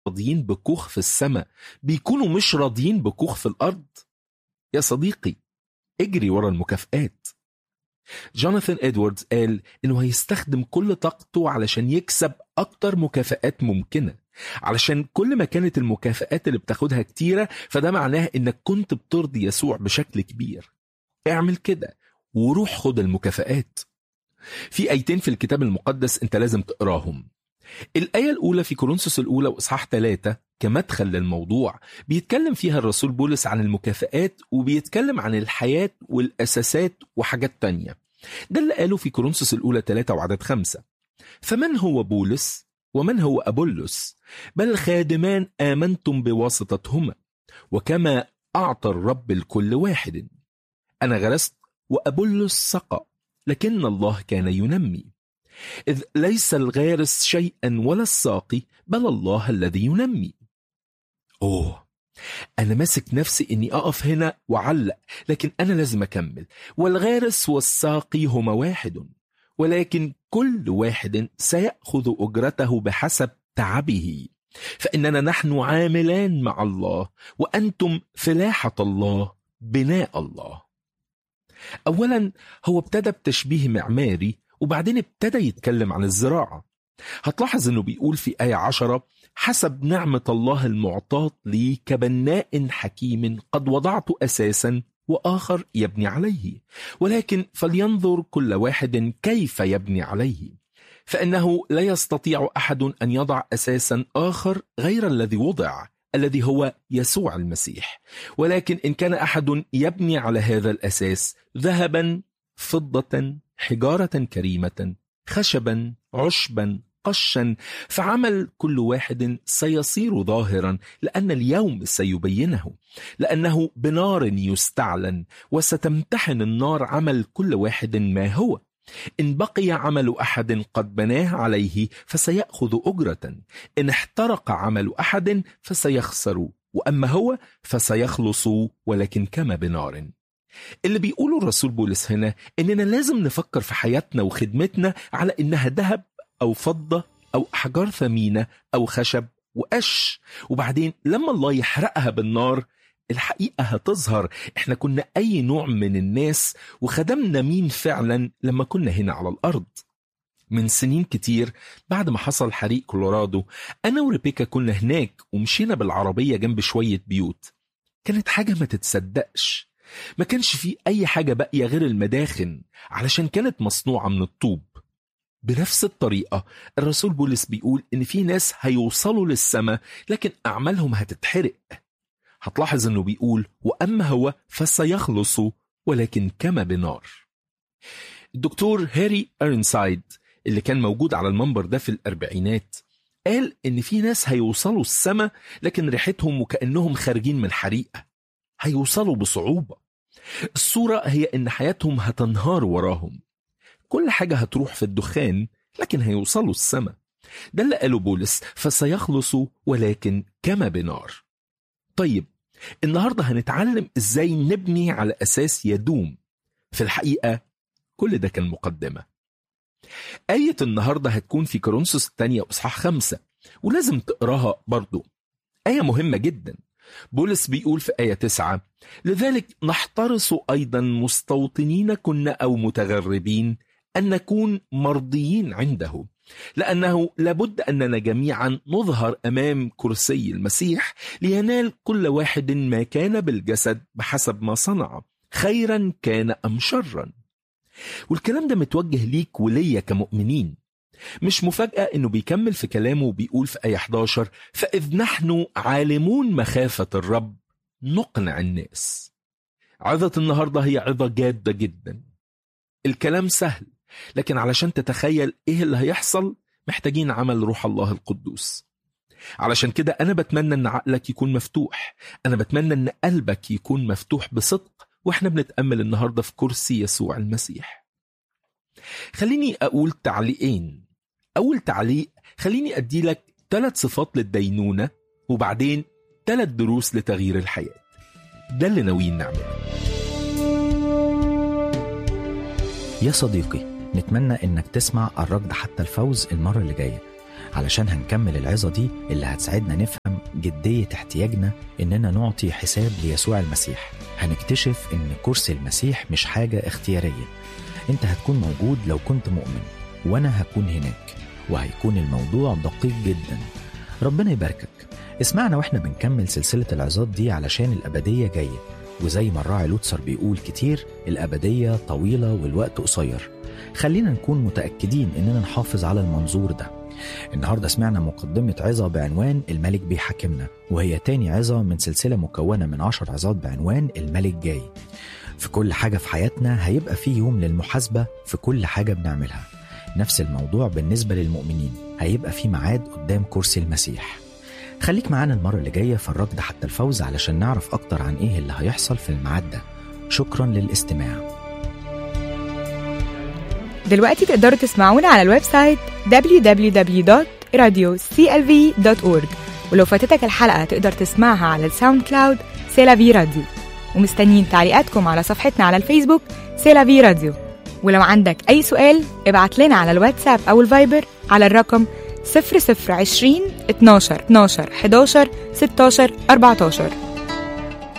راضيين بكوخ في السماء بيكونوا مش راضيين بكوخ في الأرض يا صديقي اجري ورا المكافآت جوناثان ادواردز قال انه هيستخدم كل طاقته علشان يكسب اكتر مكافآت ممكنة علشان كل ما كانت المكافآت اللي بتاخدها كتيرة فده معناه انك كنت بترضي يسوع بشكل كبير اعمل كده وروح خد المكافآت في ايتين في الكتاب المقدس انت لازم تقراهم الآية الأولى في كورنثوس الأولى وإصحاح ثلاثة كمدخل للموضوع بيتكلم فيها الرسول بولس عن المكافآت وبيتكلم عن الحياة والأساسات وحاجات تانية ده اللي قاله في كورنثوس الأولى ثلاثة وعدد خمسة فمن هو بولس ومن هو أبولس بل خادمان آمنتم بواسطتهما وكما أعطى الرب لكل واحد أنا غرست وأبولس سقى لكن الله كان ينمي إذ ليس الغارس شيئا ولا الساقي بل الله الذي ينمي أوه أنا ماسك نفسي إني أقف هنا وأعلق لكن أنا لازم أكمل والغارس والساقي هما واحد ولكن كل واحد سيأخذ أجرته بحسب تعبه فإننا نحن عاملان مع الله وأنتم فلاحة الله بناء الله أولا هو ابتدى بتشبيه معماري وبعدين ابتدى يتكلم عن الزراعة هتلاحظ انه بيقول في آية عشرة حسب نعمة الله المعطاة لي كبناء حكيم قد وضعت أساسا وآخر يبني عليه ولكن فلينظر كل واحد كيف يبني عليه فإنه لا يستطيع أحد أن يضع أساسا آخر غير الذي وضع الذي هو يسوع المسيح ولكن إن كان أحد يبني على هذا الأساس ذهبا فضة حجارة كريمة خشبا عشبا قشا فعمل كل واحد سيصير ظاهرا لأن اليوم سيبينه لأنه بنار يستعلن وستمتحن النار عمل كل واحد ما هو إن بقي عمل أحد قد بناه عليه فسيأخذ أجرة إن احترق عمل أحد فسيخسر وأما هو فسيخلص ولكن كما بنار اللي بيقوله الرسول بولس هنا إننا لازم نفكر في حياتنا وخدمتنا على إنها ذهب أو فضة أو أحجار ثمينة أو خشب وقش وبعدين لما الله يحرقها بالنار الحقيقة هتظهر احنا كنا أي نوع من الناس وخدمنا مين فعلا لما كنا هنا على الأرض من سنين كتير بعد ما حصل حريق كولورادو أنا وريبيكا كنا هناك ومشينا بالعربية جنب شوية بيوت كانت حاجة ما تتصدقش ما كانش فيه أي حاجة باقية غير المداخن علشان كانت مصنوعة من الطوب بنفس الطريقة الرسول بولس بيقول إن في ناس هيوصلوا للسماء لكن أعمالهم هتتحرق هتلاحظ إنه بيقول وأما هو فسيخلص ولكن كما بنار الدكتور هاري أرنسايد اللي كان موجود على المنبر ده في الأربعينات قال إن في ناس هيوصلوا السماء لكن ريحتهم وكأنهم خارجين من حريقة هيوصلوا بصعوبة الصورة هي إن حياتهم هتنهار وراهم كل حاجة هتروح في الدخان لكن هيوصلوا السماء ده اللي قاله بولس فسيخلصوا ولكن كما بنار طيب النهاردة هنتعلم ازاي نبني على أساس يدوم في الحقيقة كل ده كان مقدمة آية النهاردة هتكون في كورنثوس الثانية أصحاح خمسة ولازم تقراها برضو آية مهمة جدا بولس بيقول في آية تسعة لذلك نحترس أيضا مستوطنين كنا أو متغربين أن نكون مرضيين عنده لأنه لابد أننا جميعا نظهر أمام كرسي المسيح لينال كل واحد ما كان بالجسد بحسب ما صنع خيرا كان أم شرا والكلام ده متوجه ليك وليا كمؤمنين مش مفاجأة انه بيكمل في كلامه وبيقول في آية 11 فإذ نحن عالمون مخافة الرب نقنع الناس عظة النهاردة هي عظة جادة جدا الكلام سهل لكن علشان تتخيل ايه اللي هيحصل محتاجين عمل روح الله القدوس علشان كده انا بتمنى ان عقلك يكون مفتوح انا بتمنى ان قلبك يكون مفتوح بصدق واحنا بنتأمل النهاردة في كرسي يسوع المسيح خليني اقول تعليقين اول تعليق خليني ادي لك ثلاث صفات للدينونة وبعدين ثلاث دروس لتغيير الحياة ده اللي ناويين نعمله يا صديقي نتمنى انك تسمع الركض حتى الفوز المرة اللي جاية علشان هنكمل العظة دي اللي هتساعدنا نفهم جدية احتياجنا إننا نعطي حساب ليسوع المسيح هنكتشف إن كرسي المسيح مش حاجة اختيارية أنت هتكون موجود لو كنت مؤمن وأنا هكون هناك وهيكون الموضوع دقيق جدا ربنا يباركك اسمعنا واحنا بنكمل سلسلة العظات دي علشان الأبدية جاية وزي ما الراعي لوتسر بيقول كتير الأبدية طويلة والوقت قصير خلينا نكون متأكدين إننا نحافظ على المنظور ده النهاردة سمعنا مقدمة عظة بعنوان الملك بيحاكمنا وهي تاني عظة من سلسلة مكونة من عشر عظات بعنوان الملك جاي في كل حاجة في حياتنا هيبقى فيه يوم للمحاسبة في كل حاجة بنعملها نفس الموضوع بالنسبة للمؤمنين هيبقى في ميعاد قدام كرسي المسيح خليك معانا المرة اللي جاية في الركض حتى الفوز علشان نعرف أكتر عن إيه اللي هيحصل في الميعاد ده شكرا للاستماع دلوقتي تقدروا تسمعونا على الويب سايت www.radioclv.org ولو فاتتك الحلقة تقدر تسمعها على الساوند كلاود سيلافي راديو ومستنيين تعليقاتكم على صفحتنا على الفيسبوك سيلافي راديو ولو عندك أي سؤال ابعت لنا على الواتساب أو الفايبر على الرقم 0020 12 12 11 16 14